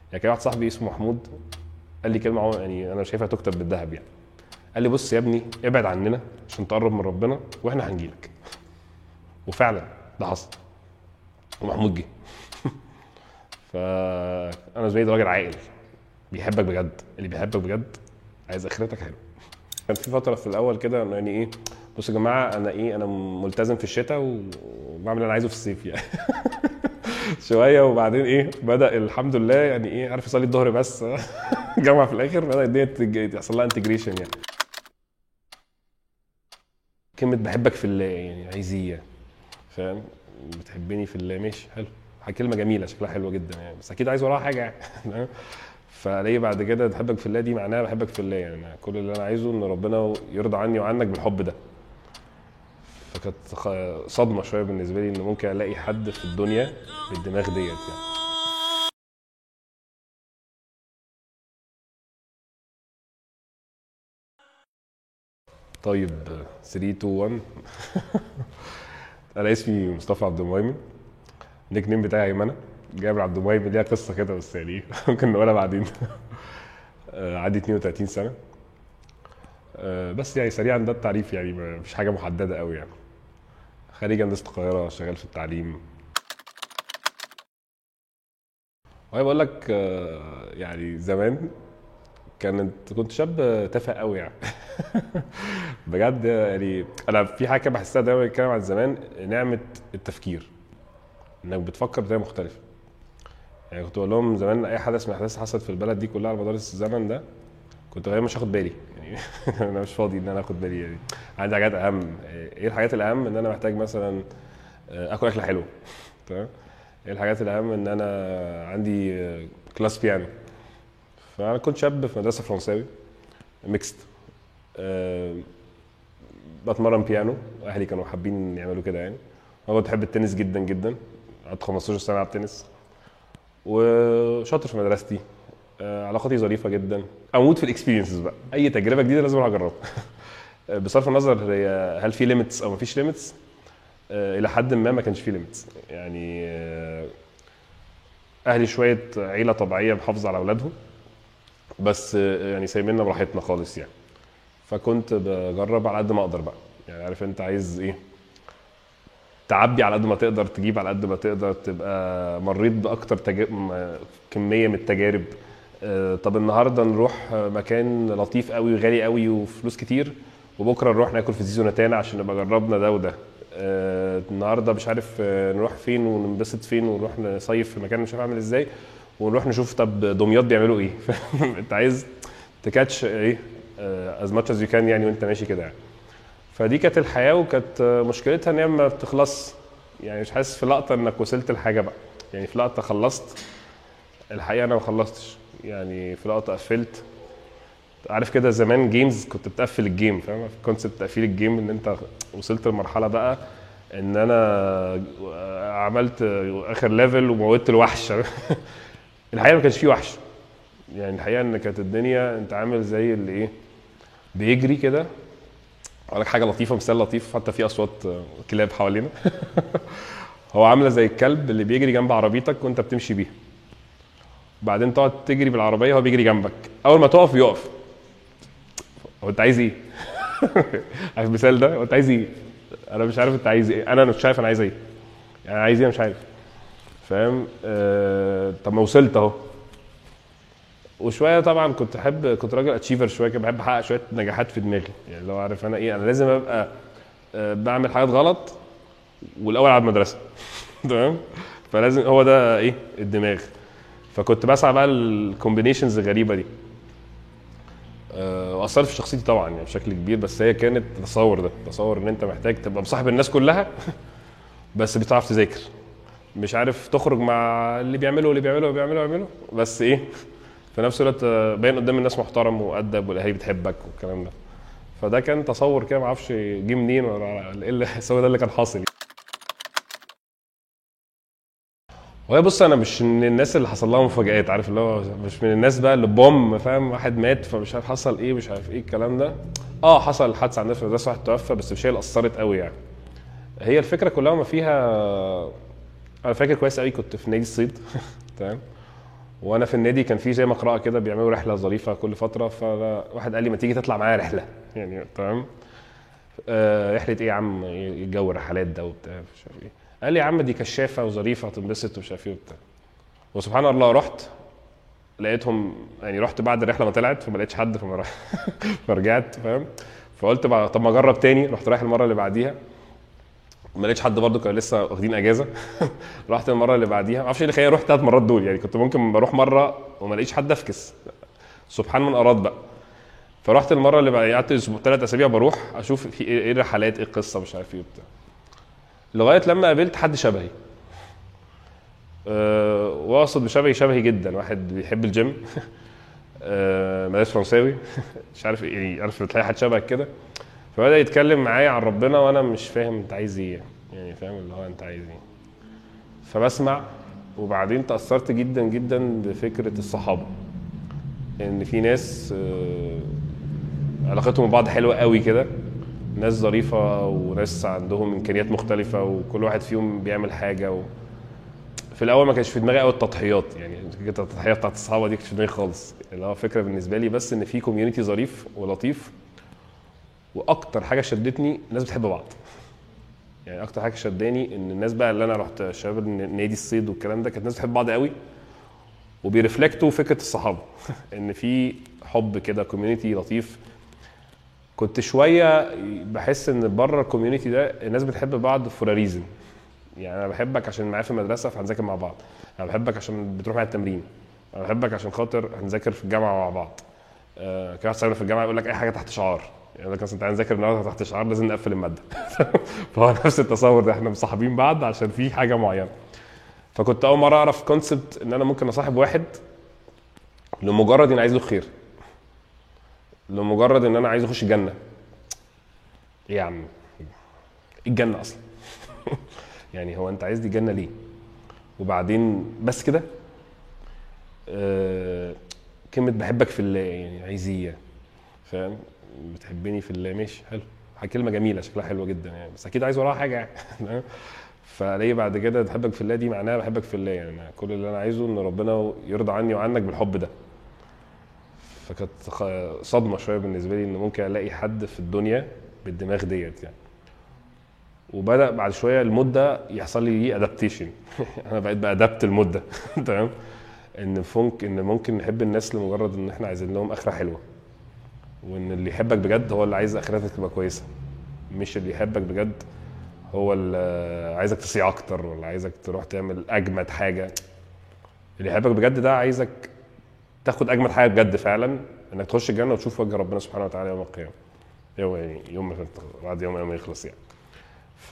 يعني كان واحد صاحبي اسمه محمود قال لي كلمه عمر- يعني انا شايفها تكتب بالذهب يعني قال لي بص يا ابني ابعد عننا عشان تقرب من ربنا واحنا هنجيلك وفعلا ده حصل ومحمود جه فانا بالنسبه لي ده راجل عاقل بيحبك بجد اللي بيحبك بجد عايز اخرتك حلو كان في فتره في الاول كده إنه يعني ايه بصوا يا جماعه انا ايه انا ملتزم في الشتاء و- وبعمل اللي انا عايزه في الصيف يعني شويه وبعدين ايه بدا الحمد لله يعني ايه عارف يصلي الظهر بس جامعه في الاخر بدا الدنيا تج- يحصل لها انتجريشن يعني كلمه بحبك في الله يعني عايز ايه يعني؟ فاهم بتحبني في الله ماشي حلو كلمه جميله شكلها حلوه جدا يعني بس اكيد عايز وراها حاجه يعني فاهم؟ فليه بعد كده بحبك في الله دي معناها بحبك في الله يعني أنا كل اللي انا عايزه ان ربنا يرضى عني وعنك بالحب ده فكانت خ- صدمه شويه بالنسبه لي ان ممكن الاقي حد في الدنيا بالدماغ ديت يعني طيب 3 2 1 انا اسمي مصطفى عبد المهيمن النيك نيم بتاعي ايمنه جابر عبد المهيمن ليها قصه كده بس يعني ممكن نقولها بعدين آه، عندي 32 سنه آه، بس يعني سريعا ده التعريف يعني ما فيش حاجه محدده قوي يعني خريج هندسه القاهره شغال في التعليم وأنا بقول لك آه، يعني زمان كانت كنت شاب تافه قوي يعني بجد يعني انا في حاجه بحسها دايما بتكلم عن زمان نعمه التفكير انك بتفكر بطريقه مختلفه يعني كنت بقول لهم زمان اي حدث من الاحداث حصلت في البلد دي كلها على مدار الزمن ده كنت غالبا مش هاخد بالي يعني انا مش فاضي ان انا اخد بالي يعني عندي حاجات اهم ايه الحاجات الاهم ان انا محتاج مثلا آه، اكل اكله حلوه تمام ايه الحاجات الاهم ان انا عندي آه، كلاس بيانو فانا كنت شاب في مدرسه فرنساوي ميكست أه بتمرن بيانو اهلي كانوا حابين يعملوا كده يعني انا كنت بحب التنس جدا جدا قعدت 15 سنه العب تنس وشاطر في مدرستي أه علاقاتي ظريفه جدا اموت في الاكسبيرينسز بقى اي تجربه جديده لازم اروح اجربها أه، بصرف النظر هي هل في ليميتس او مفيش ليميتس أه الى حد ما ما كانش في ليميتس يعني أه اهلي شويه عيله طبيعيه محافظه على اولادهم بس آه، يعني سايبيننا براحتنا خالص يعني فكنت بجرب على قد ما اقدر بقى يعني عارف انت عايز ايه تعبي على قد ما تقدر تجيب على قد ما تقدر تبقى مريت باكتر تج... م- كميه من التجارب آه، طب النهارده نروح آه، مكان لطيف قوي وغالي قوي وفلوس كتير وبكره نروح ناكل في زيزو نتانا عشان نبقى جربنا ده وده آه، النهارده مش عارف آه، نروح فين وننبسط فين ونروح نصيف في مكان مش عارف عامل ازاي ونروح نشوف طب دمياط بيعملوا ايه فاهم؟ انت عايز تكاتش ايه از ماتش از يو كان يعني وانت ماشي كده يعني فدي كانت الحياه وكانت آه، مشكلتها ان هي ما بتخلص يعني مش حاسس في لقطه انك وصلت لحاجه بقى يعني في لقطه خلصت الحقيقه انا ما خلصتش يعني في لقطه قفلت عارف كده زمان جيمز كنت بتقفل الجيم فاهم كونسيبت تقفيل الجيم ان انت وصلت لمرحله بقى ان انا عملت اخر ليفل وموتت الوحش الحقيقه ما كانش فيه وحش يعني الحقيقه ان كانت الدنيا انت عامل زي اللي ايه بيجري كده اقول لك حاجه لطيفه مثال لطيف حتى في اصوات كلاب حوالينا هو عامله زي الكلب اللي بيجري جنب عربيتك وانت بتمشي بيها بعدين تقعد تجري بالعربيه هو بيجري جنبك اول ما تقف يقف هو انت عايز ايه عارف المثال ده هو انت عايز ايه انا مش عارف انت عايز ايه انا مش شايف انا عايز ايه يعني عايز ايه مش عارف فاهم آه طب ما وصلت اهو وشويه طبعا كنت احب كنت راجل اتشيفر شويه كده بحب احقق شويه نجاحات في دماغي يعني لو عارف انا ايه انا لازم ابقى آه بعمل حاجات غلط والاول على المدرسه تمام فلازم هو ده ايه الدماغ فكنت بسعى بقى الكومبينيشنز الغريبه دي آه، واثرت في شخصيتي طبعا يعني بشكل كبير بس هي كانت تصور ده تصور ان انت محتاج تبقى مصاحب الناس كلها بس بتعرف تذاكر مش عارف تخرج مع اللي بيعملوا واللي بيعملوا واللي بيعملوا بيعملوا بس ايه في نفس الوقت آه، باين قدام الناس محترم ومؤدب والاهالي بتحبك والكلام ده فده كان تصور كده ما اعرفش جه منين ولا ايه اللي بس هو ده اللي كان حاصل وهي بص انا مش من الناس اللي حصل لها مفاجآت عارف اللي هو مش من الناس بقى اللي بوم فاهم واحد مات فمش عارف حصل ايه مش عارف ايه الكلام ده اه حصل حادثه عندنا في المدرسه واحد توفى بس مش هي اللي اثرت قوي يعني هي الفكره كلها ما فيها انا فاكر كويس قوي كنت في نادي الصيد تمام وانا في النادي كان في زي مقرأة كده بيعملوا رحله ظريفه كل فتره فواحد قال لي ما تيجي تطلع معايا رحله يعني تمام آه رحله ايه يا عم إيه جو الرحلات ده وبتاع مش عارف ايه قال لي يا عم دي كشافه وظريفه هتنبسط ومش عارف ايه وبتاع وسبحان الله رحت لقيتهم يعني رحت بعد الرحله ما طلعت فما لقيتش حد فما رح- فرجعت فاهم فقلت بقى طب ما اجرب تاني رحت رايح المره اللي بعديها ما لقيتش حد برضه كانوا لسه واخدين اجازه رحت المره اللي بعديها ما اعرفش ايه اللي خلاني اروح ثلاث مرات دول يعني كنت ممكن بروح مره وما الاقيش حد افكس سبحان من اراد بقى فرحت المره اللي بعد قعدت اسبوع ثلاث اسابيع بروح اشوف في ايه إيه الرحلات ايه القصه مش عارف ايه وبتاع لغايه لما قابلت حد شبهي أه واقصد بشبهي شبهي جدا واحد بيحب الجيم أه مدارس فرنساوي مش عارف ايه يعني عارف تلاقي حد شبهك كده فبدا يتكلم معايا عن ربنا وانا مش فاهم انت عايز ايه يعني فاهم اللي هو انت عايز ايه فبسمع وبعدين تاثرت جدا جدا بفكره الصحابه ان في ناس آه، علاقتهم ببعض حلوه قوي كده ناس ظريفه وناس عندهم امكانيات مختلفه وكل واحد فيهم بيعمل حاجه و... في الاول ما كانش في دماغي قوي التضحيات يعني فكره التضحيات بتاعت الصحابه دي كانت في دماغي خالص اللي هو فكره بالنسبه لي بس ان في كوميونتي ظريف ولطيف واكتر حاجه شدتني الناس بتحب بعض يعني اكتر حاجه شداني ان الناس بقى اللي انا رحت شباب الن- نادي الصيد والكلام ده كانت الناس بتحب بعض قوي وبيرفلكتوا فكره الصحابه ان في حب كده كوميونتي لطيف كنت شويه بحس ان بره الكوميونتي ده الناس بتحب بعض فور ريزن يعني انا بحبك عشان معايا في المدرسه فهنذاكر مع بعض انا بحبك عشان بتروح معايا التمرين انا بحبك عشان خاطر هنذاكر في الجامعه مع بعض آه كده واحد صاحبنا في الجامعه يقول لك اي حاجه تحت شعار يعني يقول لك مثلا تعالى نذاكر النهارده تحت شعار لازم نقفل الماده فهو نفس التصور ده احنا مصاحبين بعض عشان في حاجه معينه فكنت اول مره اعرف كونسبت ان انا ممكن اصاحب واحد لمجرد اني عايز له خير لمجرد ان انا عايز اخش الجنه ايه يا عم ايه الجنه اصلا يعني هو انت عايز دي الجنه ليه وبعدين بس كده آه كلمه بحبك في الله يعني عايز ايه يعني؟ فاهم بتحبني في الله ماشي حلو كلمه جميله شكلها حلوه جدا يعني بس اكيد عايز وراها حاجه يعني فاهم؟ فليه بعد كده بحبك في الله دي معناها بحبك في الله يعني أنا كل اللي انا عايزه ان ربنا يرضى عني وعنك بالحب ده فكانت خ- صدمه شويه بالنسبه لي ان ممكن الاقي حد في الدنيا بالدماغ ديت يعني وبدا بعد شويه المده يحصل لي ادابتيشن انا بقيت بادبت المده تمام ان فونك ان ممكن نحب الناس لمجرد ان احنا عايزين لهم اخره حلوه وان اللي يحبك بجد هو اللي عايز اخرتك تبقى كويسه مش اللي يحبك بجد هو اللي عايزك تصيع اكتر ولا عايزك تروح تعمل اجمد حاجه اللي يحبك بجد ده عايزك تاخد اجمد حاجه بجد فعلا انك تخش الجنه وتشوف وجه ربنا سبحانه وتعالى يوم القيامه يوم يعني يوم ما بعد يوم ما يخلص يعني ف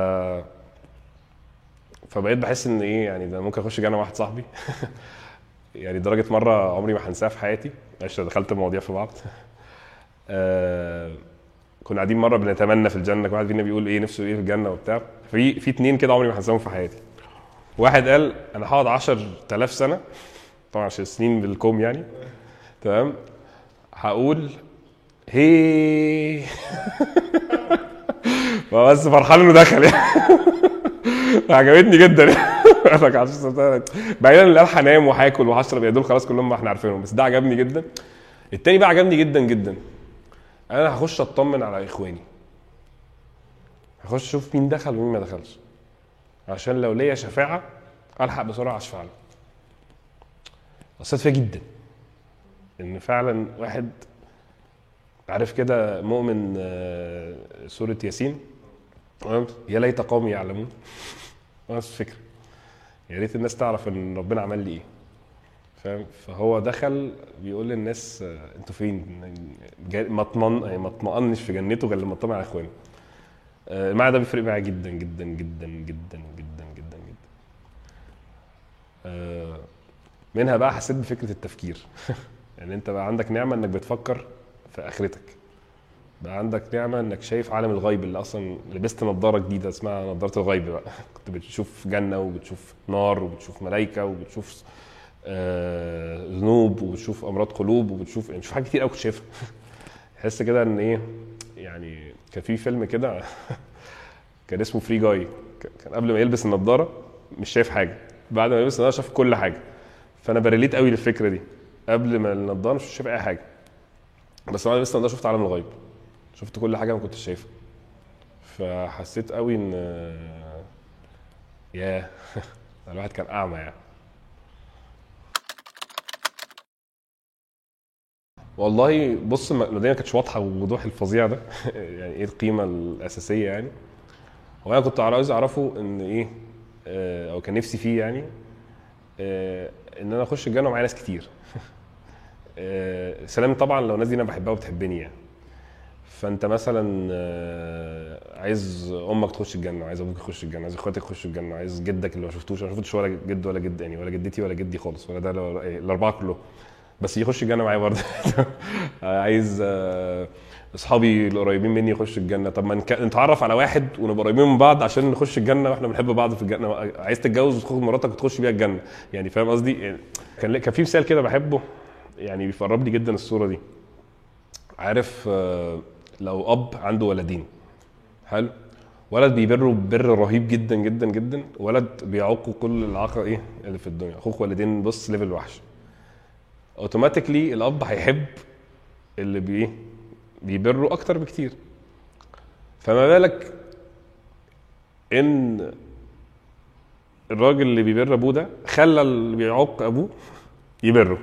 فبقيت بحس ان ايه يعني ده ممكن اخش جنه مع واحد صاحبي يعني درجه مره عمري ما هنساها في حياتي معلش دخلت المواضيع في بعض آه كنا قاعدين مره بنتمنى في الجنه كل واحد فينا بيقول ايه نفسه ايه في الجنه وبتاع في في اتنين كده عمري ما هنساهم في حياتي واحد قال انا هقعد 10000 سنه طبعا عشان سنين بالكوم يعني تمام هقول هي بس فرحان انه دخل يعني عجبتني جدا قال لك 10 سنة. بعيدا ان قال هنام وهاكل وهشرب يا دول خلاص كلهم ما احنا عارفينهم بس ده عجبني جدا التاني بقى عجبني جدا جدا انا هخش اطمن على اخواني هخش اشوف مين دخل ومين ما دخلش عشان لو ليا شفاعه الحق بسرعه اشفع له اثرت فيها جدا ان فعلا واحد عارف كده مؤمن آه، سوره ياسين تمام يا ليت قومي يعلمون نفس الفكره يا ريت الناس تعرف ان ربنا عمل لي ايه فاهم فهو دخل بيقول للناس آه، انتوا فين جا- ما اطمن يعني ما اطمئنش في جنته غير لما اطمن على اخواني آه، المعنى ده بيفرق معايا جدا جدا جدا جدا جدا جدا جدا آه، منها بقى حسيت بفكره التفكير يعني انت بقى عندك نعمه انك بتفكر في اخرتك بقى عندك نعمه انك شايف عالم الغيب اللي اصلا لبست نظاره جديده اسمها نظاره الغيب بقى كنت بتشوف جنه وبتشوف نار وبتشوف ملائكه وبتشوف آه، ذنوب وبتشوف امراض قلوب وبتشوف يعني بتشوف حاجات كتير قوي كنت شايفها تحس كده ان ايه يعني كان في فيلم كده كان اسمه فري جاي كان قبل ما يلبس النضاره مش شايف حاجه بعد ما يلبس النضاره شاف كل حاجه فانا بريليت قوي للفكره دي قبل ما النضاره مش شايف اي حاجه بس بعد لسه النضاره شفت عالم الغيب شفت كل حاجه ما كنتش شايفها فحسيت قوي ان ياه الواحد كان اعمى يعني والله بص المدينه ما كانتش واضحه والوضوح الفظيع ده يعني ايه القيمه الاساسيه يعني هو انا كنت عاوز اعرفه ان ايه آه، او كان نفسي فيه يعني آه، ان انا اخش الجنه ومعايا ناس كتير آه، سلام طبعا لو الناس دي انا بحبها وبتحبني يعني فانت مثلا آه، عايز امك تخش الجنه عايز ابوك يخش الجنه عايز اخواتك يخشوا الجنه عايز جدك اللي ما شفتوش انا ما شفتش ولا جد ولا جد يعني ولا جدتي ولا جدي خالص ولا ده ولا إيه، الاربعه كلهم بس يخش الجنه معايا برضه عايز آه، اصحابي القريبين مني يخشوا الجنه طب ما نك- نتعرف على واحد ونبقى قريبين من بعض عشان نخش الجنه واحنا بنحب بعض في الجنه عايز تتجوز وتاخد مراتك وتخش بيها الجنه يعني فاهم قصدي يعني كان كان في مثال كده بحبه يعني بيقرب لي جدا الصوره دي عارف آه، لو اب عنده ولدين حلو ولد بيبره بر رهيب جدا جدا جدا ولد بيعوقه كل العاقه ايه اللي في الدنيا اخوك ولدين بص ليفل وحش اوتوماتيكلي الاب هيحب اللي بي إيه؟ بيبره اكتر بكتير فما بالك ان الراجل اللي بيبر ابوه ده خلى اللي بيعوق ابوه يبره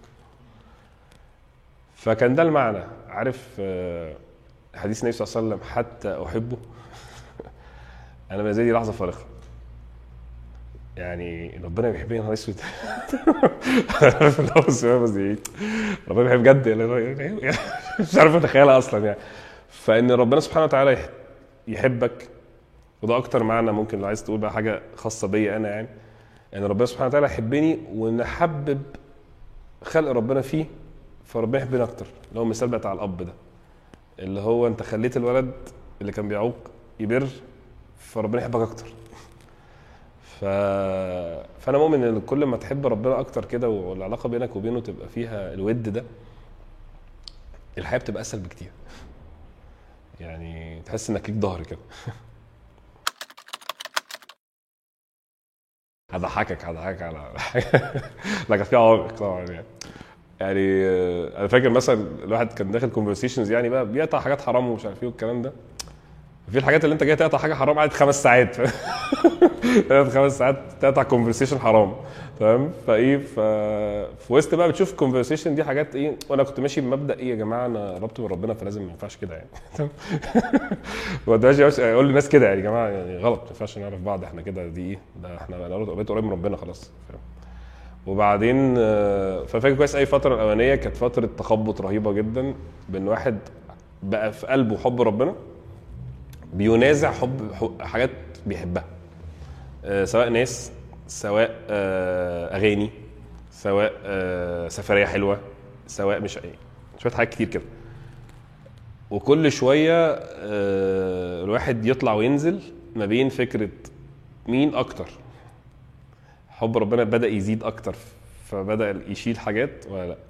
فكان ده المعنى عارف آه، حديث النبي صلى الله عليه وسلم حتى احبه انا بالنسبه لي لحظه فارقه يعني ربنا بيحبني يا نهار اسود عارف اللي هو السؤال بس ايه ربنا بيحب بجد يعني مش عارف اتخيلها اصلا يعني فان ربنا سبحانه وتعالى يح- يحبك وده اكتر معنى ممكن لو عايز تقول بقى حاجه خاصه بيا انا يعني ان ربنا سبحانه وتعالى يحبني ونحبب خلق ربنا فيه فربنا يحبنا اكتر اللي هو المثال بتاع الاب ده اللي هو انت خليت الولد اللي كان بيعوق يبر فربنا يحبك اكتر ف... فانا مؤمن ان كل ما تحب ربنا اكتر كده والعلاقه بينك وبينه تبقى فيها الود ده الحياه بتبقى اسهل بكتير يعني تحس انك ليك ظهر كده هضحكك هضحكك على لا كان في عوائق طبعا يعني يعني آه، انا فاكر مثلا الواحد كان داخل كونفرسيشنز يعني بقى بيقطع حاجات حرام ومش عارف ايه والكلام ده في الحاجات اللي انت جاي تقطع حاجه حرام قعدت خمس ساعات قعدت خمس ساعات تقطع كونفرسيشن حرام تمام فايه ف... في وسط بقى بتشوف الكونفرسيشن دي حاجات ايه وانا كنت ماشي بمبدا ايه يا جماعه انا قربت من ربنا فلازم ما ينفعش كده يعني تمام كنت ماشي ماشي اقول للناس كده يعني يا جماعه يعني غلط ما ينفعش نعرف بعض احنا كده دي ايه ده احنا انا بقيت قريب من ربنا خلاص فاهم وبعدين آه، ففاكر كويس اي فتره الاولانيه كانت فتره تخبط رهيبه جدا بان واحد بقى في قلبه حب ربنا بينازع حب حب- حاجات بيحبها آه، سواء ناس سواء آه، اغاني سواء آه، سفريه حلوه سواء مش ايه شويه حاجات كتير كده وكل شويه آه، الواحد يطلع وينزل ما بين فكره مين اكتر حب ربنا بدا يزيد اكتر فبدا يشيل حاجات ولا لا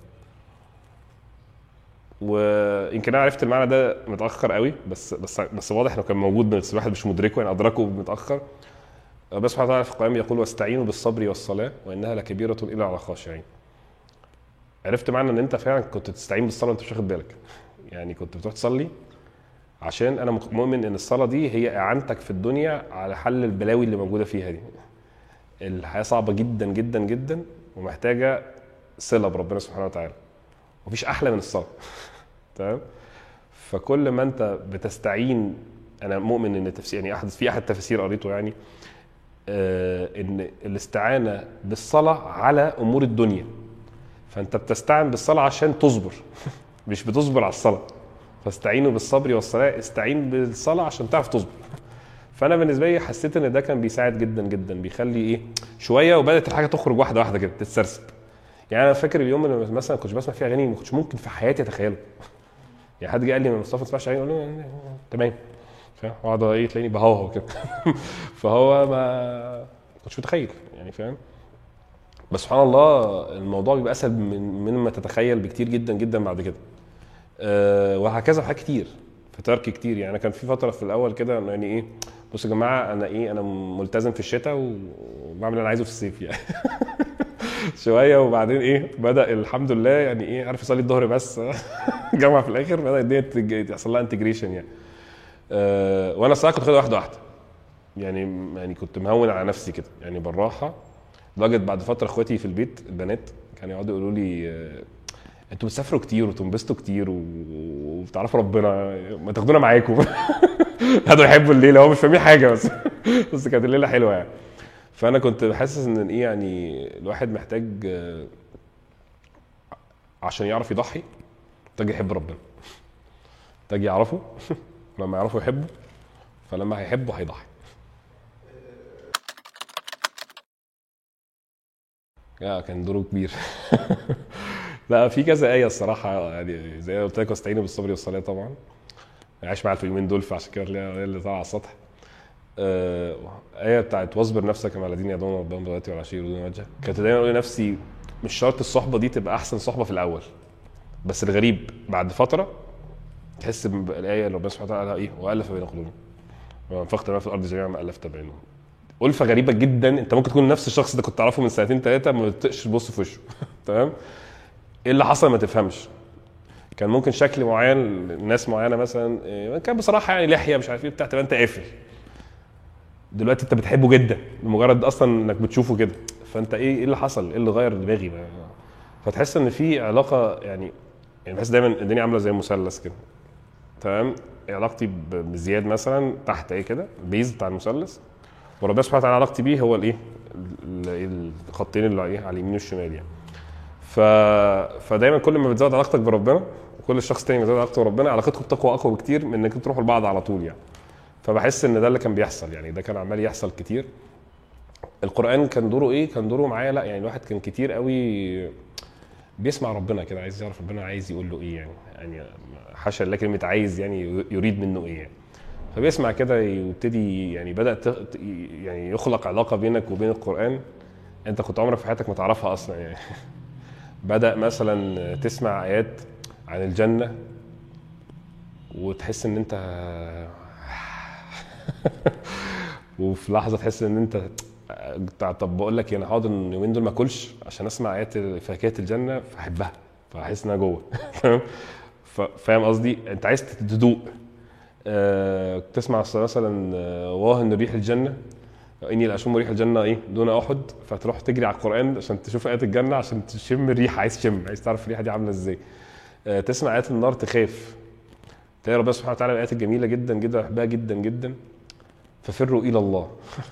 ويمكن انا عرفت المعنى ده متاخر قوي بس بس بس واضح انه كان موجود بس الواحد مش مدركه يعني ادركه متاخر ربنا سبحانه وتعالى في القران يقول واستعينوا بالصبر والصلاه وانها لكبيره الا على الخاشعين عرفت معنى ان انت فعلا كنت تستعين بالصلاه وانت مش واخد بالك يعني كنت بتروح تصلي عشان انا مؤمن ان الصلاه دي هي اعانتك في الدنيا على حل البلاوي اللي موجوده فيها دي الحياه صعبه جدا جدا جدا ومحتاجه صله بربنا سبحانه وتعالى مفيش احلى من الصلاه تمام فكل ما انت بتستعين انا مؤمن ان التفسير يعني احد في احد التفاسير قريته يعني آه ان الاستعانه بالصلاه على امور الدنيا فانت بتستعين بالصلاه عشان تصبر مش بتصبر على الصلاه فاستعينوا بالصبر والصلاه استعين بالصلاه عشان تعرف تصبر فانا بالنسبه لي حسيت ان ده كان بيساعد جدا جدا بيخلي ايه شويه وبدات الحاجه تخرج واحده واحده كده تتسرسب يعني انا فاكر اليوم اللي مثلا كنت بسمع فيه اغاني ما كنتش ممكن في حياتي اتخيله يعني حد جه قال لي مصطفى ما تسمعش اغاني اقول له تمام فاهم واقعد ايه تلاقيني بهوهو كده فهو ما كنتش متخيل يعني فاهم بس سبحان الله الموضوع بيبقى اسهل من مما تتخيل بكتير جدا جدا بعد كده أه وهكذا في حاجات كتير في ترك كتير يعني انا كان في فتره في الاول كده إنه يعني ايه بصوا يا جماعه انا ايه انا ملتزم في الشتاء وبعمل اللي انا عايزه في الصيف يعني شويه وبعدين ايه بدا الحمد لله يعني ايه عارف يصلي الظهر بس جمع في الاخر بدا الدنيا تج- يحصل لها انتجريشن يعني أه وانا الصراحه كنت خدها واحده واحده يعني يعني كنت مهون على نفسي كده يعني بالراحه لدرجه بعد فتره اخواتي في البيت البنات كانوا يقعدوا يقولوا لي آه، انتوا بتسافروا كتير وتنبسطوا كتير و- وبتعرفوا ربنا ما تاخدونا معاكم هذا يحبوا الليله هو مش فاهمين حاجه بس بس كانت الليله حلوه يعني فانا كنت حاسس ان ايه يعني الواحد محتاج آه، عشان يعرف يضحي محتاج يحب ربنا محتاج يعرفه لما يعرفه يحبه فلما هيحبه هيضحي لا كان دوره كبير لا في كذا آية الصراحة يعني زي ما قلت لك واستعينوا بالصبر والصلاة طبعا عايش معاها في اليومين دول فعشان كده تلاقيها هي اللي طالعة على السطح آه، آية بتاعت واصبر نفسك مع الذين يدعون ربهم بالغداة والعشي يريدون وجهه كنت دايما اقول لنفسي مش شرط الصحبة دي تبقى أحسن صحبة في الأول بس الغريب بعد فترة تحس بالآية اللي ربنا سبحانه وتعالى قالها إيه وألف بين قلوبهم وما انفقت ما في الأرض جميعا ما ألفت بينهم ألفة غريبة جدا أنت ممكن تكون نفس الشخص ده كنت تعرفه من سنتين ثلاثة ما بتطقش تبص في وشه تمام ايه اللي حصل ما تفهمش كان ممكن شكل معين ناس معينه مثلا إيه، كان بصراحه يعني لحيه مش عارف ايه بتاع تبقى انت قافل دلوقتي انت بتحبه جدا لمجرد اصلا انك بتشوفه كده فانت ايه ايه اللي حصل ايه اللي غير دماغي بقى؟ فتحس ان في علاقه يعني يعني بحس دايما الدنيا عامله زي مثلث كده تمام علاقتي ب- بزياد مثلا تحت ايه كده البيز بتاع المثلث وربنا سبحانه وتعالى علاقتي بيه هو الايه ال- ال- الخطين اللي ايه على اليمين والشمال يعني ف... فدايما كل ما بتزود علاقتك بربنا وكل الشخص تاني بيزود علاقته بربنا علاقتكم بتقوى اقوى بكتير من انكم تروحوا لبعض على طول يعني فبحس ان ده اللي كان بيحصل يعني ده كان عمال يحصل كتير القران كان دوره ايه كان دوره معايا لا يعني الواحد كان كتير قوي بيسمع ربنا كده عايز يعرف ربنا عايز يقول له ايه يعني يعني حاشا لله كلمه عايز يعني يريد منه ايه يعني فبيسمع كده ويبتدي يعني بدا ت- يعني يخلق علاقه بينك وبين القران انت كنت عمرك في حياتك ما تعرفها اصلا يعني بدأ مثلا تسمع آيات عن الجنة وتحس إن أنت وفي لحظة تحس إن أنت طب بقول لك أنا هقعد اليومين دول ما أكلش عشان أسمع آيات فاكهة الجنة فأحبها فأحس إن أنا جوه فاهم؟ ف- فاهم قصدي؟ أنت عايز تدوق آه، تسمع مثلا آه، واهن ريح الجنة اني لاشم ريح الجنه ايه دون احد فتروح تجري على القران عشان تشوف ايات الجنه عشان تشم الريحه عايز تشم عايز تعرف الريحه دي عامله ازاي آه، تسمع ايات النار تخاف تلاقي ربنا سبحانه وتعالى الايات الجميله جدا جدا بحبها جدا جدا ففروا الى الله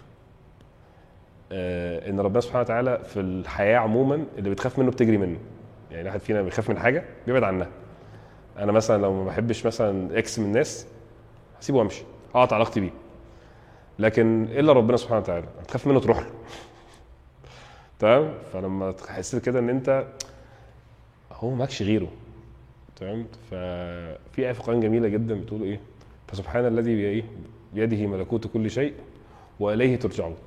آه، ان ربنا سبحانه وتعالى في الحياه عموما اللي بتخاف منه بتجري منه يعني واحد فينا بيخاف من حاجه بيبعد عنها انا مثلا لو ما بحبش مثلا اكس من الناس هسيبه وامشي هقطع علاقتي بيه لكن الا ربنا سبحانه وتعالى تخاف منه تروح له تمام فلما تحس كده ان انت هو ماكش غيره تمام ففي ايه في القران جميله جدا بتقول ايه فسبحان الذي بي- ايه بيده ملكوت كل شيء واليه ترجعون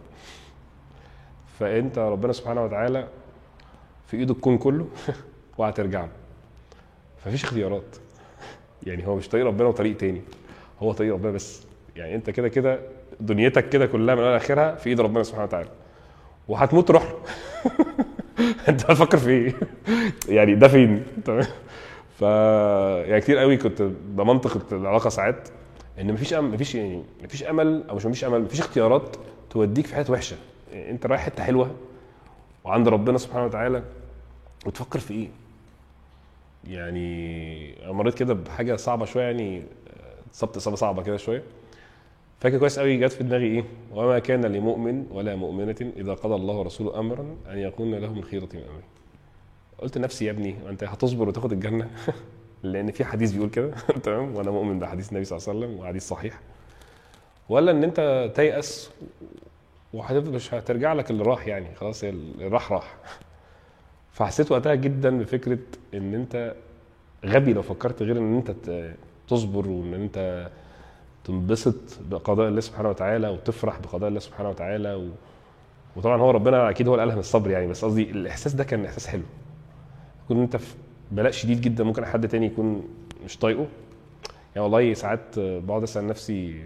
فانت ربنا سبحانه وتعالى في ايده الكون كله وهترجع له فمفيش اختيارات يعني هو مش طريق ربنا وطريق تاني هو طريق ربنا بس يعني انت كده كده دنيتك كده كلها من اولها لاخرها في ايد ربنا سبحانه وتعالى وهتموت تروح له انت هتفكر في ايه يعني ده فين تمام ف يعني كتير قوي كنت بمنطق العلاقه ساعات ان مفيش أم... مفيش يعني مفيش امل او مش مفيش امل مفيش اختيارات توديك في حته وحشه يعني انت رايح حته حلوه وعند ربنا سبحانه وتعالى وتفكر في ايه يعني انا مريت كده بحاجه صعبه شويه يعني اتصبت اصابه صعبه كده شويه فاكر كويس قوي جت في دماغي ايه وما كان لمؤمن ولا مؤمنة إذا قضى الله ورسوله أمرا أن يكون لهم الخيرة من أمره قلت لنفسي يا ابني أنت هتصبر وتاخد الجنة لأن في حديث بيقول كده تمام وأنا مؤمن بحديث النبي صلى الله عليه وسلم وحديث صحيح ولا إن أنت تيأس وهتفضل مش هترجع لك اللي راح يعني خلاص هي اللي راح راح فحسيت وقتها جدا بفكرة إن أنت غبي لو فكرت غير إن أنت ت- تصبر وإن أنت تنبسط بقضاء الله سبحانه وتعالى وتفرح بقضاء الله سبحانه وتعالى و... وطبعا هو ربنا اكيد هو اللي الهم الصبر يعني بس قصدي الاحساس ده كان احساس حلو يكون انت في بلاء شديد جدا ممكن حد تاني يكون مش طايقه يعني والله ساعات بقعد اسال نفسي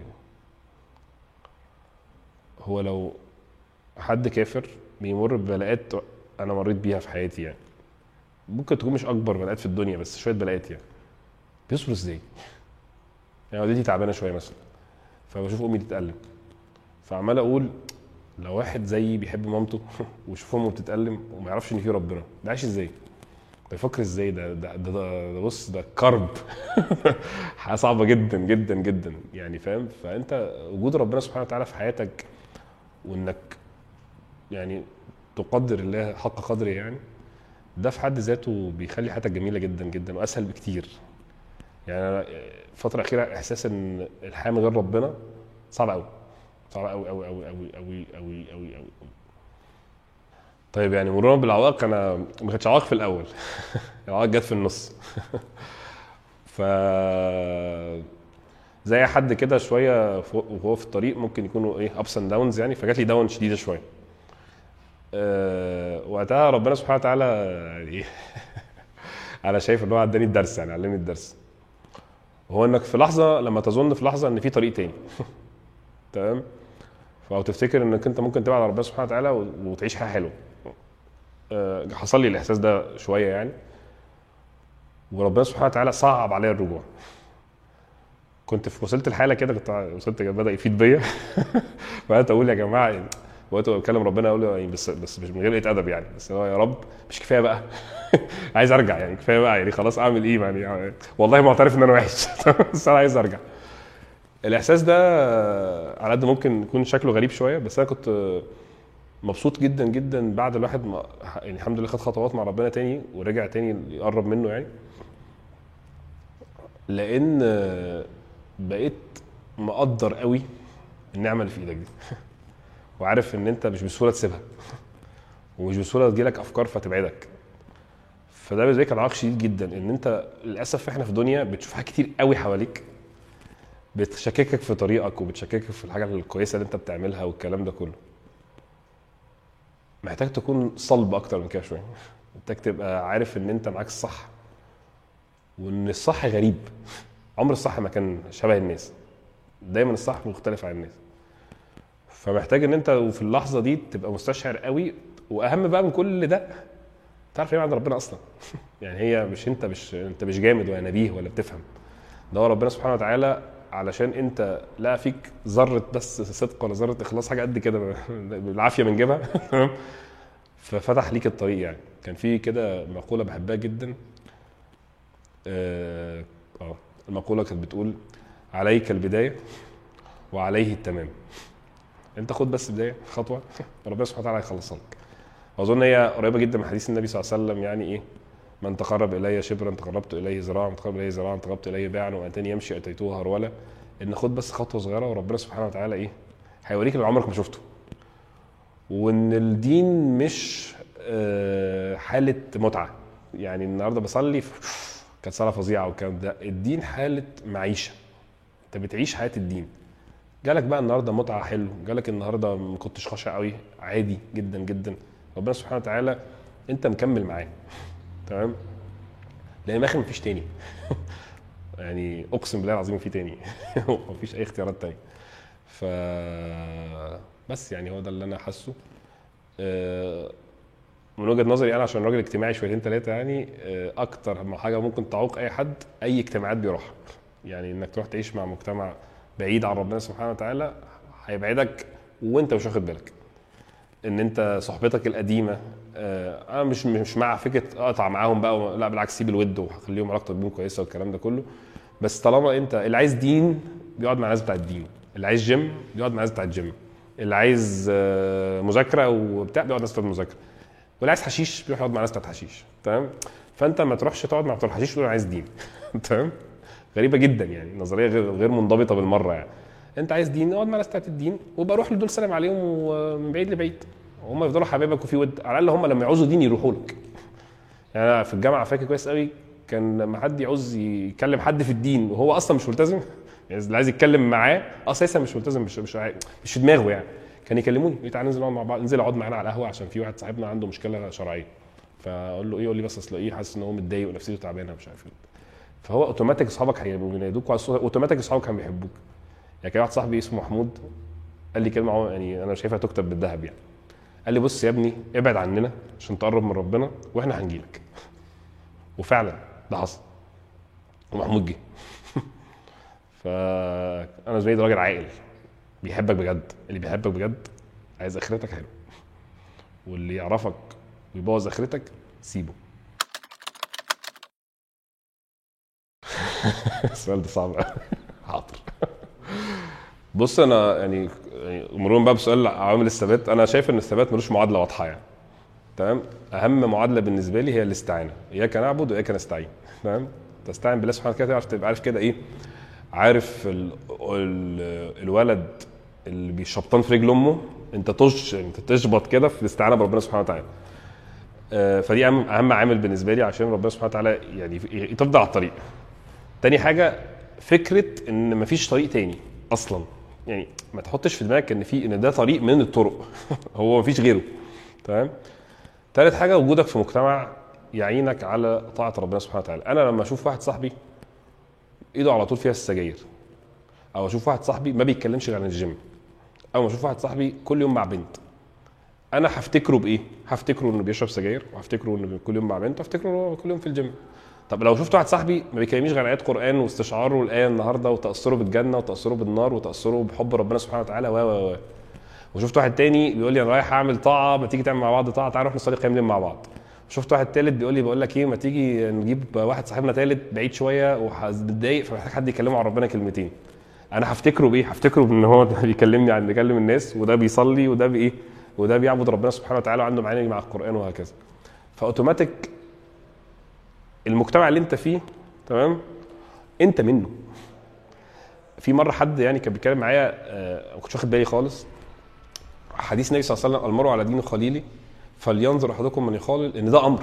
هو لو حد كافر بيمر ببلاءات انا مريت بيها في حياتي يعني ممكن تكون مش اكبر بلاءات في الدنيا بس شويه بلاءات يعني بيصبر ازاي؟ يعني والدتي تعبانه شويه مثلا فبشوف امي تتألم فعمال اقول لو واحد زيي بيحب مامته ويشوف امه بتتألم وما يعرفش ان في ربنا ده عايش ازاي؟ ده يفكر ازاي ده ده ده, ده, ده بص ده كرب حاجه صعبه جدا جدا جدا يعني فاهم فانت وجود ربنا سبحانه وتعالى في حياتك وانك يعني تقدر الله حق قدره يعني ده في حد ذاته بيخلي حياتك جميله جدا جدا واسهل بكتير يعني انا الفتره الاخيره احساس ان الحياه من غير ربنا صعب قوي صعب قوي قوي قوي قوي قوي قوي قوي قوي طيب يعني مرورا بالعوائق انا ما كانتش عوائق في الاول العوائق جت في النص ف زي اي حد كده شويه فوق- وهو في الطريق ممكن يكونوا ايه ابس اند داونز يعني فجات لي داون شديده شويه أه وقتها ربنا سبحانه وتعالى يعني ايه انا شايف ان هو اداني الدرس يعني علمني الدرس هو انك في لحظه لما تظن في لحظه ان في طريق تاني تمام فلو تفتكر انك انت ممكن تبعد على ربنا سبحانه وتعالى و- وتعيش حياه حلوه أه حصل لي الاحساس ده شويه يعني وربنا سبحانه وتعالى صعب عليا الرجوع كنت في وصلت الحاله كده كنت وصلت بدا يفيد بيا فقعدت اقول يا جماعه يعني وقت بكلم ربنا اقول له يعني بس بس مش من غير قله ادب يعني بس هو يا رب مش كفايه بقى عايز ارجع يعني كفايه بقى يعني خلاص اعمل ايه يعني, يعني والله معترف ان انا وحش بس انا عايز ارجع الاحساس ده على قد ممكن يكون شكله غريب شويه بس انا كنت مبسوط جدا جدا بعد الواحد ما يعني الحمد لله خد خطوات مع ربنا تاني ورجع تاني يقرب منه يعني لان بقيت مقدر قوي النعمه اللي في ايدك دي وعارف ان انت مش بسهوله تسيبها ومش بسهوله تجيلك افكار فتبعدك فده بالنسبه لي كان عائق شديد جدا ان انت للاسف احنا في دنيا بتشوف حاجات كتير قوي حواليك بتشككك في طريقك وبتشككك في الحاجه الكويسه اللي انت بتعملها والكلام ده كله محتاج تكون صلب اكتر من كده شويه محتاج تبقى عارف ان انت معاك الصح وان الصح غريب عمر الصح ما كان شبه الناس دايما الصح مختلف عن الناس فمحتاج ان انت وفي اللحظه دي تبقى مستشعر قوي واهم بقى من كل ده تعرف ايه عند ربنا اصلا يعني هي مش انت مش انت مش جامد ولا نبيه ولا بتفهم ده هو ربنا سبحانه وتعالى علشان انت لا فيك ذره بس صدق ولا ذره اخلاص حاجه قد كده بالعافيه بنجيبها ففتح ليك الطريق يعني كان في كده مقوله بحبها جدا اه آه، المقوله كانت بتقول عليك البدايه وعليه التمام انت خد بس بدايه خطوه ربنا سبحانه وتعالى هيخلصها لك واظن هي قريبه جدا من حديث النبي صلى الله عليه وسلم يعني ايه من تقرب الي شبرا تقربت اليه ذراعا من تقرب الي ذراعا تقربت اليه باعا واتاني يمشي اتيته هرولا ان خد بس خطوه صغيره وربنا سبحانه وتعالى ايه هيوريك اللي عمرك ما شفته وان الدين مش آه، حاله متعه يعني النهارده بصلي كانت صلاه فظيعه والكلام ده الدين حاله معيشه انت بتعيش حياه الدين جالك بقى النهارده متعه حلو جالك النهارده ما كنتش خاشع قوي عادي جدا جدا ربنا سبحانه وتعالى انت مكمل معاه تمام لان ما مفيش تاني يعني اقسم بالله العظيم في تاني مفيش اي اختيارات تانية ف بس يعني هو ده اللي انا حاسه آه، من وجهه نظري انا عشان راجل اجتماعي شويتين ثلاثه يعني آه، اكتر حاجه ممكن تعوق اي حد اي اجتماعات بيروحها يعني انك تروح تعيش مع مجتمع بعيد عن ربنا سبحانه وتعالى هيبعدك وانت مش واخد بالك ان انت صحبتك القديمه آه، انا مش مش مع فكره اقطع معاهم بقى و- لا بالعكس سيب الود وخليهم علاقتك بيهم كويسه والكلام ده كله بس طالما انت اللي عايز دين بيقعد مع الناس بتاع الدين اللي عايز جيم بيقعد مع الناس بتاع الجيم اللي عايز آه، مذاكره وبتاع بيقعد مع الناس بتاع المذاكره واللي عايز حشيش بيروح يقعد مع الناس بتاعت حشيش تمام فانت ما تروحش تقعد مع بتوع الحشيش تقول انا عايز دين تمام غريبه جدا يعني نظريه غير غير منضبطه بالمره يعني انت عايز دين اقعد مع الناس بتاعت الدين وبقى روح لدول سلام عليهم ومن بعيد لبعيد هم يفضلوا حبايبك وفي ود على الاقل هم لما يعوزوا دين يروحوا لك يعني انا في الجامعه فاكر كويس قوي كان لما حد يعوز يكلم حد في الدين وهو اصلا مش ملتزم يعني اللي عايز يتكلم معاه اساسا مش ملتزم مش مش عاي- مش في دماغه يعني كان يكلموني يقول لي تعالى ننزل نقعد مع بعض ننزل اقعد معانا على القهوه عشان في واحد صاحبنا عنده مشكله شرعيه فاقول له ايه يقول لي بس اصل ايه حاسس ان هو متضايق ونفسيته تعبانه مش عارف ايه فهو اوتوماتيك اصحابك هينادوك وعلى الصوت- اوتوماتيك اصحابك كانوا بيحبوك يعني كان واحد صاحبي اسمه محمود قال لي كلمه عم- يعني انا شايفها تكتب بالذهب يعني قال لي بص يا ابني ابعد عننا عشان تقرب من ربنا واحنا هنجيلك وفعلا ده حصل ومحمود جه فانا زي ده راجل عاقل بيحبك بجد اللي بيحبك بجد عايز اخرتك حلو واللي يعرفك ويبوظ اخرتك سيبه السؤال ده صعب قوي حاضر بص انا يعني يعني مرورا بقى بسؤال عوامل الثبات انا شايف ان الثبات ملوش معادله واضحه يعني تمام اهم معادله بالنسبه لي هي الاستعانه اياك نعبد واياك نستعين تمام تستعين بالله سبحانه وتعالى تعرف تبقى عارف كده ايه عارف ال ال الولد اللي بيشبطان في رجل امه انت تش انت تشبط كده في الاستعانه بربنا سبحانه وتعالى آه، فدي اهم اهم عامل بالنسبه لي عشان ربنا سبحانه وتعالى يعني تفضل على الطريق تاني حاجه فكره ان مفيش طريق تاني اصلا يعني ما تحطش في دماغك ان في ان ده طريق من الطرق هو مفيش غيره تمام تالت حاجه وجودك في مجتمع يعينك على طاعه ربنا سبحانه وتعالى انا لما اشوف واحد صاحبي ايده على طول فيها السجاير او اشوف واحد صاحبي ما بيتكلمش غير عن الجيم او اشوف واحد صاحبي كل يوم مع بنت انا هفتكره بايه هفتكره انه بيشرب سجاير وهفتكره انه كل يوم مع بنت وهفتكره انه كل يوم في الجيم طب لو شفت واحد صاحبي ما بيكلمنيش غير ايات قران واستشعاره الايه النهارده وتاثره بالجنه وتاثره بالنار وتاثره بحب ربنا سبحانه وتعالى و و و وشفت واحد تاني بيقول لي انا رايح اعمل طاعه ما تيجي تعمل مع بعض طاعه تعالى نروح نصلي قيام ليل مع بعض شفت واحد تالت بيقول لي بقول لك ايه ما تيجي نجيب واحد صاحبنا تالت بعيد شويه ومتضايق فمحتاج حد يكلمه عن ربنا كلمتين انا هفتكره بايه هفتكره ان هو ده بيكلمني عن بيكلم الناس وده بيصلي وده بايه وده بيعبد ربنا سبحانه وتعالى وعنده معاني مع القران وهكذا فاوتوماتيك المجتمع اللي انت فيه تمام انت منه في مره حد يعني كان بيتكلم معايا آه، ما كنتش واخد بالي خالص حديث النبي صلى الله عليه وسلم المرء على دين خليلي فلينظر احدكم من يخالل ان ده امر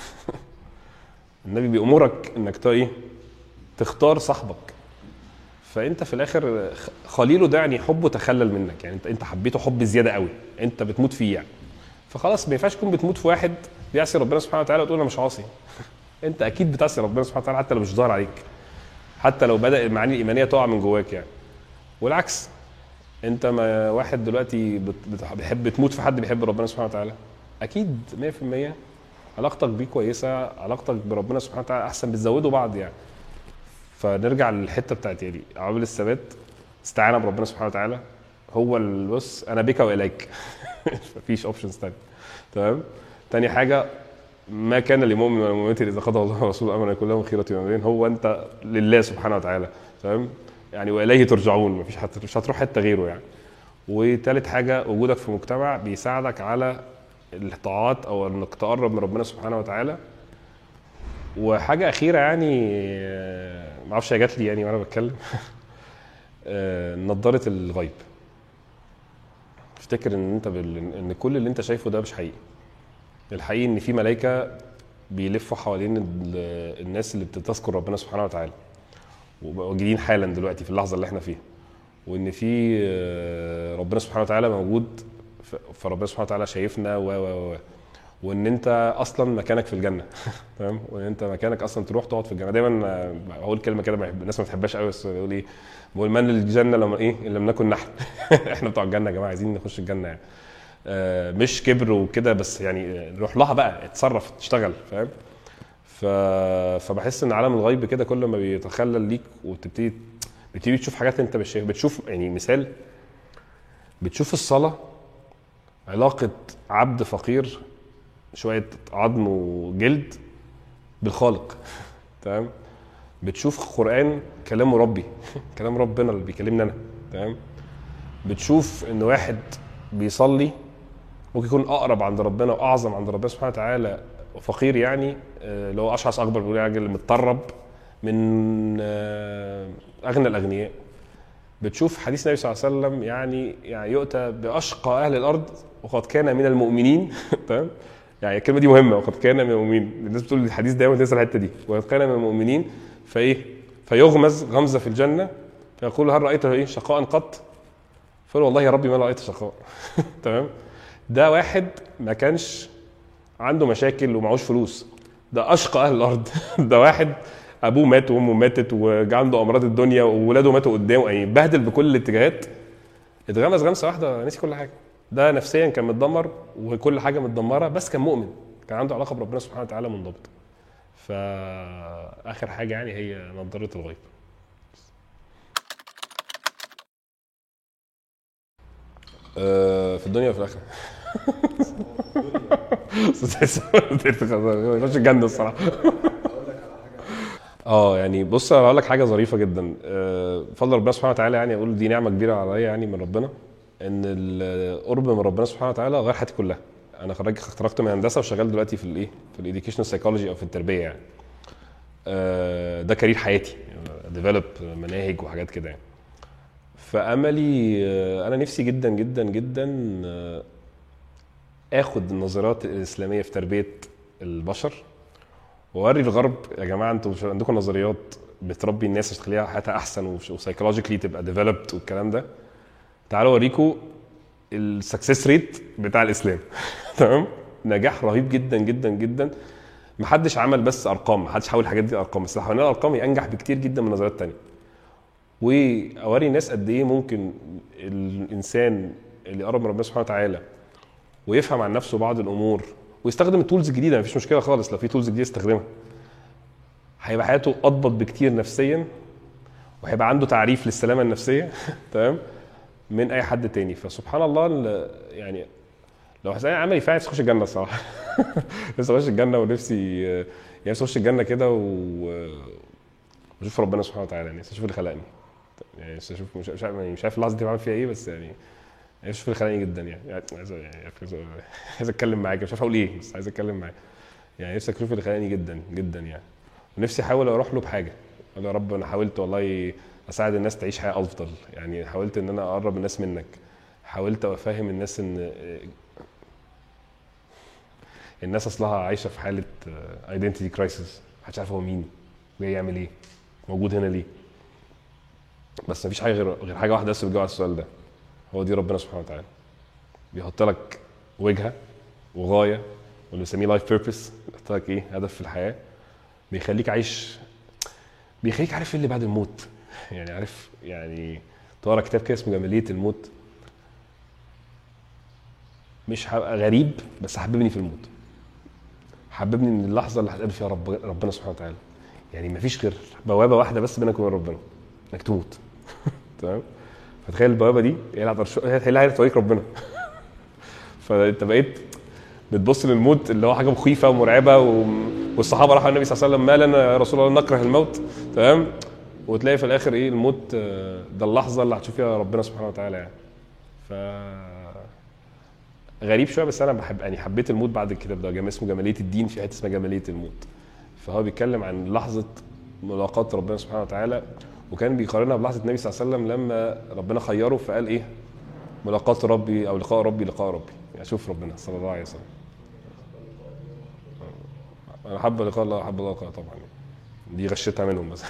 النبي بيامرك انك تا ايه تختار صاحبك فانت في الاخر خليله ده يعني حبه تخلل منك يعني انت انت حبيته حب زياده قوي انت بتموت فيه يعني فخلاص ما ينفعش تكون بتموت في واحد بيعصي ربنا سبحانه وتعالى وتقول انا مش عاصي انت اكيد بتعصي ربنا سبحانه وتعالى حتى لو مش ظاهر عليك حتى لو بدا المعاني الايمانيه تقع من جواك يعني والعكس انت ما واحد دلوقتي بتحب بتموت في حد بيحب ربنا سبحانه وتعالى اكيد 100% علاقتك بيه كويسه علاقتك بربنا سبحانه وتعالى احسن بتزودوا بعض يعني فنرجع للحته بتاعت يعني عوامل الثبات استعانه بربنا سبحانه وتعالى هو بص انا بك واليك مفيش اوبشنز تاني تمام تاني حاجه ما كان لمؤمن ولا مؤمنة اذا قضى الله ورسوله امرا يكون لهم خيرة من هو انت لله سبحانه وتعالى تمام يعني واليه ترجعون مفيش حت... مش هتروح حته غيره يعني وتالت حاجه وجودك في مجتمع بيساعدك على الطاعات او انك تقرب من ربنا سبحانه وتعالى وحاجه اخيره يعني ما اعرفش هي جات لي يعني وانا بتكلم آه، نظاره الغيب افتكر ان انت بال... ان كل اللي انت شايفه ده مش حقيقي الحقيقي ان في ملائكه بيلفوا حوالين الناس اللي بتذكر ربنا سبحانه وتعالى وموجودين حالا دلوقتي في اللحظه اللي احنا فيها وان في آه، ربنا سبحانه وتعالى موجود فربنا سبحانه وتعالى شايفنا و و و وان انت اصلا مكانك في الجنه تمام وان انت مكانك اصلا تروح تقعد في الجنه دايما آه، بقول كلمه كده الناس ما بتحبهاش قوي بس بيقول ايه بقول من الجنه لما ايه لم نكن نحن احنا بتوع الجنه يا جماعه عايزين نخش الجنه يعني آه، مش كبر وكده بس يعني نروح لها بقى اتصرف تشتغل فاهم ف... فبحس ان عالم الغيب كده كل ما بيتخلل ليك وتبتدي بتبتدي تشوف حاجات انت مش شايفها بتشوف يعني مثال بتشوف الصلاه علاقه عبد فقير شويه عظم وجلد بالخالق تمام بتشوف قران كلام ربي كلام ربنا اللي بيكلمني انا تمام بتشوف ان واحد بيصلي ممكن يكون اقرب عند ربنا واعظم عند ربنا سبحانه وتعالى فقير يعني آه، اللي هو اشعث اكبر بيقول راجل متطرب من آه، اغنى الاغنياء بتشوف حديث النبي صلى الله عليه وسلم يعني يعني يؤتى باشقى اهل الارض وقد كان من المؤمنين تمام يعني الكلمه دي مهمه وقد كان من المؤمنين الناس بتقول الحديث دايما تنسى الحته دي وقد كان من المؤمنين فايه فيغمز غمزه في الجنه فيقول هل رايت ايه شقاء قط؟ فيقول والله يا ربي ما رايت شقاء تمام ده واحد ما كانش عنده مشاكل ومعهوش فلوس ده اشقى اهل الارض ده واحد ابوه مات وامه ماتت وعنده امراض الدنيا وولاده ماتوا قدامه يعني بهدل بكل الاتجاهات اتغمس غمسه واحده نسي كل حاجه ده نفسيا كان متدمر وكل حاجه متدمره بس كان مؤمن كان عنده علاقه بربنا سبحانه وتعالى منضبطه فاخر حاجه يعني هي نظاره الغيب آه، في الدنيا وفي الاخره يخش الجنه الصراحه اه يعني بص انا هقول لك حاجه ظريفه جدا آه، فضل ربنا سبحانه وتعالى يعني اقول دي نعمه كبيره عليا يعني من ربنا ان القرب من ربنا سبحانه وتعالى غير حياتي كلها انا خريج اتخرجت من هندسه وشغال دلوقتي في الايه في الايديوكيشنال سايكولوجي او في التربيه يعني آه، ده كارير حياتي ديفلوب مناهج وحاجات كده يعني فاملي آه، انا نفسي جدا جدا جدا آه، اخد النظريات الاسلاميه في تربيه البشر واوري الغرب يا جماعه انتوا مش عندكم نظريات بتربي الناس عشان تخليها حياتها احسن وسايكولوجيكلي تبقى ديفلوبد والكلام ده تعالوا اوريكم السكسس ريت بتاع الاسلام تمام نجاح رهيب جدا جدا جدا محدش عمل بس ارقام محدش حاول الحاجات دي ارقام بس لو حولنا الارقام هي انجح بكتير جدا من نظريات تانية واوري الناس قد ايه ممكن الانسان اللي يقرب من ربنا سبحانه وتعالى ويفهم عن نفسه بعض الامور ويستخدم التولز الجديده مفيش مشكله خالص لو في تولز جديده يستخدمها هيبقى حياته اضبط بكتير نفسيا وهيبقى عنده تعريف للسلامه النفسيه تمام من اي حد تاني فسبحان الله ال- يعني لو هسألني عملي فعلا نفسي اخش الجنه الصراحه نفسي اخش الجنه ونفسي يعني نفسي اخش الجنه كده و... واشوف ربنا سبحانه وتعالى يعني نفسي اشوف اللي خلقني يعني نفسي اشوف مش مش عارف يعني مش عارف اللحظه دي بعمل فيها ايه بس يعني نفسي اشوف اللي خلقني جدا يعني يعني عايز يعني عايز عايز اتكلم معاك مش عارف اقول ايه بس عايز اتكلم معاك يعني نفسي اشوف اللي خلقني جدا جدا يعني ونفسي احاول اروح له بحاجه اقول له يا رب انا حاولت والله اساعد الناس تعيش حياه افضل يعني حاولت ان انا اقرب الناس منك حاولت افهم الناس ان الناس اصلها عايشه في حاله ايدنتيتي كرايسيس محدش عارف هو مين جاي يعمل ايه موجود هنا ليه بس مفيش حاجه غير غير حاجه واحده بس بتجاوب على السؤال ده هو دي ربنا سبحانه وتعالى بيحط لك وجهه وغايه واللي بنسميه لايف بيربس بيحط لك ايه هدف في الحياه بيخليك عايش بيخليك عارف ايه اللي بعد الموت يعني عارف يعني تقرا كتاب كده اسمه جماليه الموت مش هبقى غريب بس حببني في الموت حببني ان اللحظه اللي هتقابل فيها رب ربنا سبحانه وتعالى يعني مفيش غير بوابه واحده بس بينك وبين ربنا انك تموت تمام فتخيل البوابه دي هي اللي هترش- هي اللي هتوريك ربنا فانت بقيت بتبص للموت اللي هو حاجه مخيفه ومرعبه و... والصحابه راحوا النبي صلى الله عليه وسلم ما لنا يا رسول الله نكره الموت تمام وتلاقي في الاخر ايه الموت آه، ده اللحظه اللي هتشوف فيها ربنا سبحانه وتعالى يعني ف غريب شويه بس انا بحب يعني حبيت الموت بعد الكتاب ده جم اسمه جماليه الدين في حته اسمها جماليه الموت فهو بيتكلم عن لحظه ملاقاه ربنا سبحانه وتعالى وكان بيقارنها بلحظه النبي صلى الله عليه وسلم لما ربنا خيره فقال ايه ملاقاه ربي او لقاء ربي لقاء ربي يعني شوف ربنا صلى الله عليه وسلم انا حب لقاء الله حب لقاء طبعا دي غشيتها منهم بس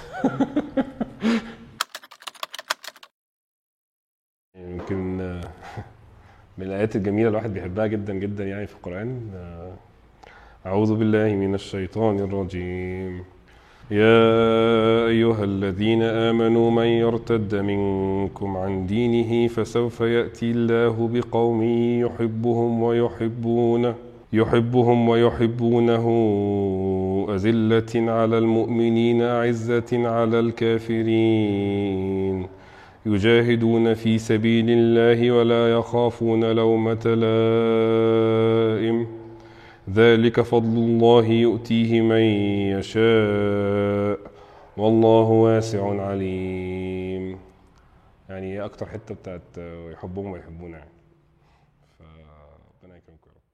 يمكن آه، من الآيات الجميلة الواحد بيحبها جدا جدا يعني في القرآن آه، أعوذ بالله من الشيطان الرجيم يا أيها الذين آمنوا من يرتد منكم عن دينه فسوف يأتي الله بقوم يحبهم ويحبونه يحبهم ويحبونه أذلة على المؤمنين أعزة على الكافرين يجاهدون في سبيل الله ولا يخافون لومة لائم ذلك فضل الله يؤتيه من يشاء والله واسع عليم يعني هي اكتر حته بتاعت يحبهم ويحبونا يعني فربنا يكرمكم يا رب